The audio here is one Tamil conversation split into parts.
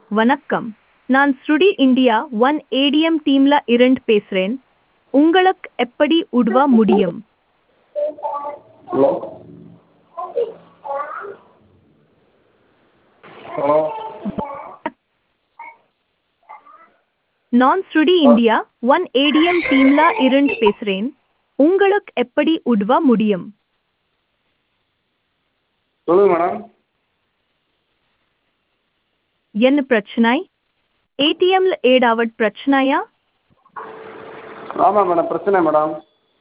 வணக்கம் நான் ஸ்ருடி இந்தியா ஒன் ஏடிஎம் டீம்ல இருந்து பேசுறேன் உங்களுக்கு எப்படி உதவ முடியும் ஹலோ ஹலோ நான் ஸ்ருடி இந்தியா ஒன் ஏடிஎம் டீம்ல இருந்து பேசுறேன் உங்களுக்கு எப்படி உதவ முடியும் சொல்லுங்க மேடம் என்ன பிரச்சனை ஏடிஎம்ல ஏதாவது பிரச்சனையா ஆமாம் மேடம் பிரச்சனை மேடம்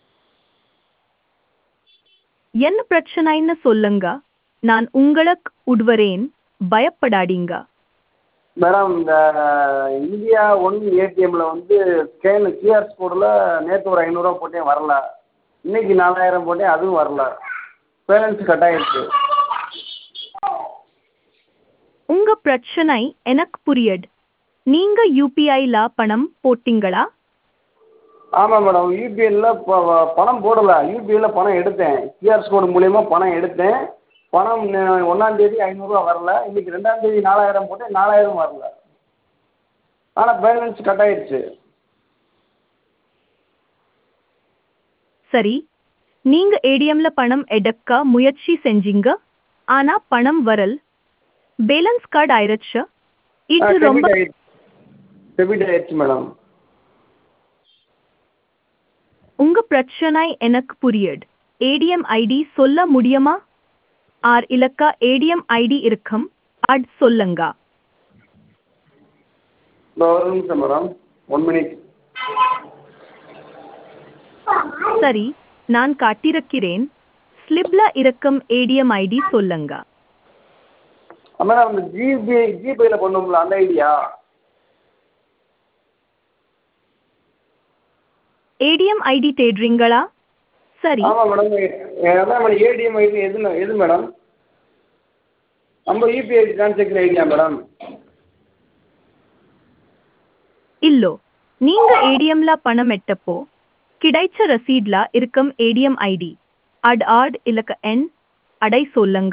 என்ன பிரச்சனைன்னு சொல்லுங்க நான் உங்களுக்கு உதவுறேன் பயப்படாதீங்க மேடம் இந்த இந்தியா ஒன் ஏடிஎம்மில் வந்து ஸ்கேனு கியூஆர் கோடில் நேற்று ஒரு ஐநூறுரூவா போட்டேன் வரல இன்னைக்கு நாலாயிரம் போட்டேன் அதுவும் வரல பேலன்ஸ் கட் ஆயிடுச்சு உங்க பிரச்சனை எனக்கு புரியுது நீங்க யூபிஐல பணம் போட்டீங்களா ஆமாம் மேடம் யூபிஐயில் பணம் போடலை யூபிஐயில் பணம் எடுத்தேன் கியூஆர் கோடு மூலியமா பணம் எடுத்தேன் பணம் ஒன்றாந்தேதி ஐநூறுரூவா வரல இன்னைக்கு ரெண்டாந்தேதி நாலாயிரம் போட்டேன் நாலாயிரம் வரல ஆனால் பேலன்ஸ் கட் ஆயிடுச்சு சரி நீங்க ஏடிஎம்ல பணம் எடுக்க முயற்சி செஞ்சீங்க ஆனா பணம் வரல் பேலன்ஸ் கார்டு ஆயிருச்சு இது ரொம்ப டெபிட் ஆயிடுச்சு டெபிட் ஆயிடுச்சு மேடம் உங்க பிரச்சனை எனக்கு புரியுது ஏடிஎம் ஐடி சொல்ல முடியுமா ஆர் இலக்க ஏடிஎம் ஐடி இருக்கும் அது சொல்லுங்க இந்த ஒரு நிமிஷம் மேடம் ஒன் மினிட் சரி நான் காட்டிருக்கிறேன் ஸ்லிப்ல இருக்கும் ஏடிஎம் ஐடி சொல்லுங்க மேடம் அந்த ஜிபே ஜிபேயில் பண்ணோம்ல அந்த ஐடியா ஏடிஎம் ஐடி தேடுறீங்களா சரி ஆமாம் மேடம் அதான் மேடம் ஏடிஎம் ஐடி எது எது மேடம் நம்ம யூபிஐ டிரான்சாக்ஷன் ஐடியா மேடம் இல்லோ நீங்க ஏடிஎம்ல பணம் எட்டப்போ கிடைச்ச ரசீட்ல இருக்கும் ஏடிஎம் ஐடி அட் ஆட் இலக்க எண் அடை சொல்லுங்க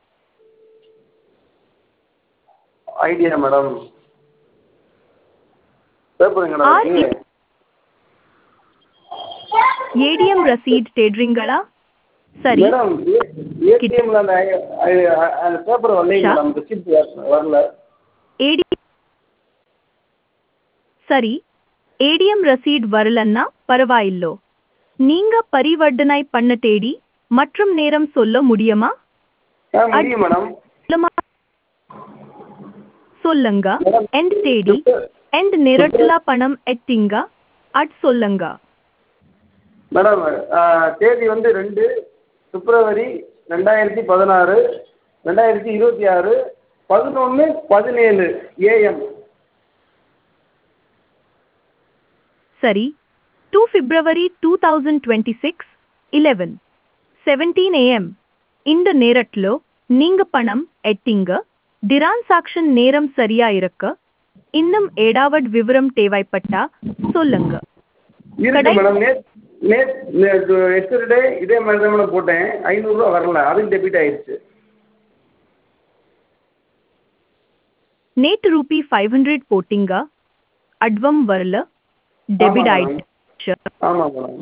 ஐடியா மேடம் பேப்பருங்க ஆ, மேடம் ஏடிஎம் ரசீட் தேடுறீங்களா சரி மேடம் ஏடிஎம்ல அந்த ஐ- ஐ- அந்த பேப்பர் வரலைங்க ஷா. மேடம் ரிசிப்ட் வரல ஏடி சரி ஏடிஎம் ரசீட் வரலன்னா பரவாயில்லோ நீங்க பரிவர்த்தனை பண்ண தேடி மற்றும் நேரம் சொல்ல முடியுமா ஆ முடியும் மேடம் சொல்லுமா? சொல்லுங்க மேடம், எண்ட் தேடி எண்ட் நேரத்துல பணம் எட்டிங்க அட் சொல்லுங்க மேடம் ஆ, தேதி வந்து ரெண்டு பிப்ரவரி ரெண்டாயிரத்தி பதினாறு ரெண்டாயிரத்தி இருபத்தி ஆறு பதினொன்று பதினேழு ஏஎம் சரி two February two thousand twenty six eleven seventeen AM இந்த நேரத்தில் நீங்க பணம் எட்டிங்க டிரான்சாக்ஷன் நேரம் சரியா இருக்க இன்னும் ஏடாவது விவரம் தேவைப்பட்டா சொல்லுங்க இருக்கு கடை- மேடம் நேத் நேத் எஸ்டர்டே இதே மாதிரி தான் மேடம் போட்டேன் ஐநூறுரூவா வரல அதுவும் டெபிட் ஆயிடுச்சு நேற்று ரூபி ஃபைவ் ஹண்ட்ரட் போட்டிங்க அட்வம் வரல டெபிட் ஆமா, ஆயிடுச்சு ஆமாம் மேடம்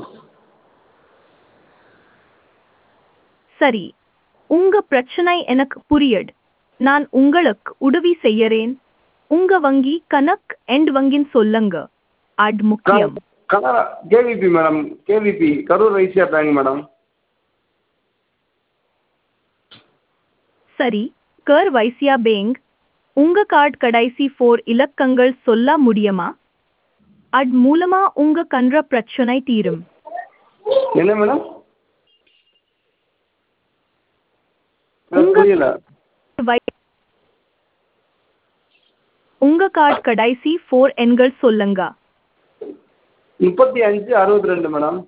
சரி உங்க பிரச்சனை எனக்கு புரியுது நான் உங்களுக்கு உதவி செய்யறேன் உங்க வங்கி கணக் எண்ட் வங்கின் சொல்லுங்க அது முக்கியம் Canara KVB madam KVB Karur Vysya bank madam சரி கர் வைசியா பேங்க் உங்க கார்டு கடைசி ஃபோர் இலக்கங்கள் சொல்ல முடியுமா அது மூலமா உங்க கன்ற பிரச்சனை தீரும் என்ன மேடம் உங்க- புரியல வை- உங்க கார்டு கடைசி ஃபோர் எண்கள் சொல்லுங்க முப்பத்தி அஞ்சு அறுபத்தி ரெண்டு மேடம்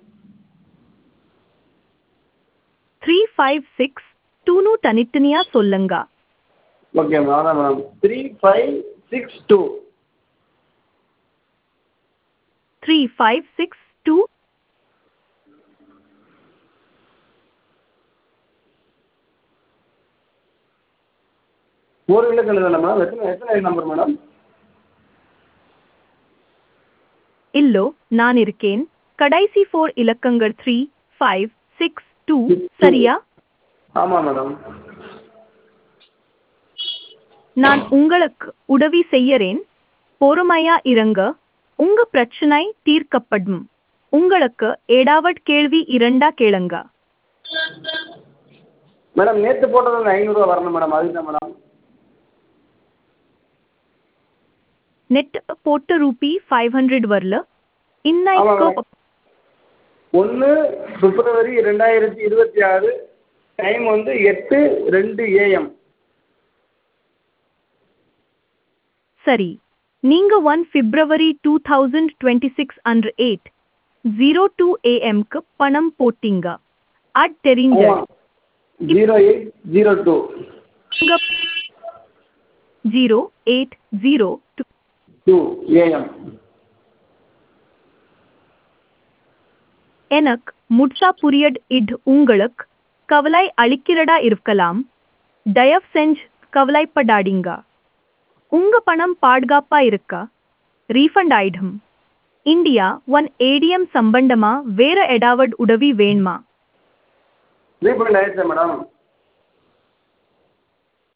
த்ரீ ஃபைவ் சிக்ஸ் டூனு தனித்தனியா சொல்லுங்க ஓகே மேடம் அதான் madam three five six two three five six two ஒரு இலக்கம் தானே மேடம் எத்தனை எத்தனை நம்பர் மேடம் ஹலோ நான் இருக்கேன் கடைசி ஃபோர் இலக்கங்கள் த்ரீ ஃபைவ் சிக்ஸ் டூ சரியா ஆமாம் மேடம் நான் உங்களுக்கு உதவி செய்யறேன் பொறுமையா இருங்க உங்க பிரச்சனை தீர்க்கப்படும் உங்களுக்கு ஏடாவட் கேள்வி இரண்டா கேளுங்க மேடம் நேற்று போட்டது அந்த ஐநூறுரூவா வரணும் மேடம் அதுக்கு தான் மேடம் நெட் போட்ட ரூபி ஃபைவ் ஹண்ட்ரட் வரல இன்னைக்கு ஆமாம். ஒன்று பிப்ரவரி ரெண்டாயிரத்தி இருபத்தி ஆறு டைம் வந்து எட்டு ரெண்டு ஏஎம் சரி நீங்க one February two thousand twenty six அன்று எயிட் ஜீரோ டூ ஏஎம்க்கு பணம் போட்டீங்க அட் தெரிஞ்ச zero eight zero two zero eight zero two two AM எனக்கு முட்சா புரியட் இட் உங்களுக்கு கவலை அளிக்கிறடா இருக்கலாம் தயவு செஞ்சு கவலைப்படாதீங்க உங்க பணம் பாதுகாப்பா இருக்கா ரீஃபண்ட் ஆயிடும் இந்தியா ஒன் ஏடிஎம் சம்பந்தமா வேற ஏதாவது உதவி வேணுமா ரீஃபண்ட் ஆயிடுச்சா மேடம்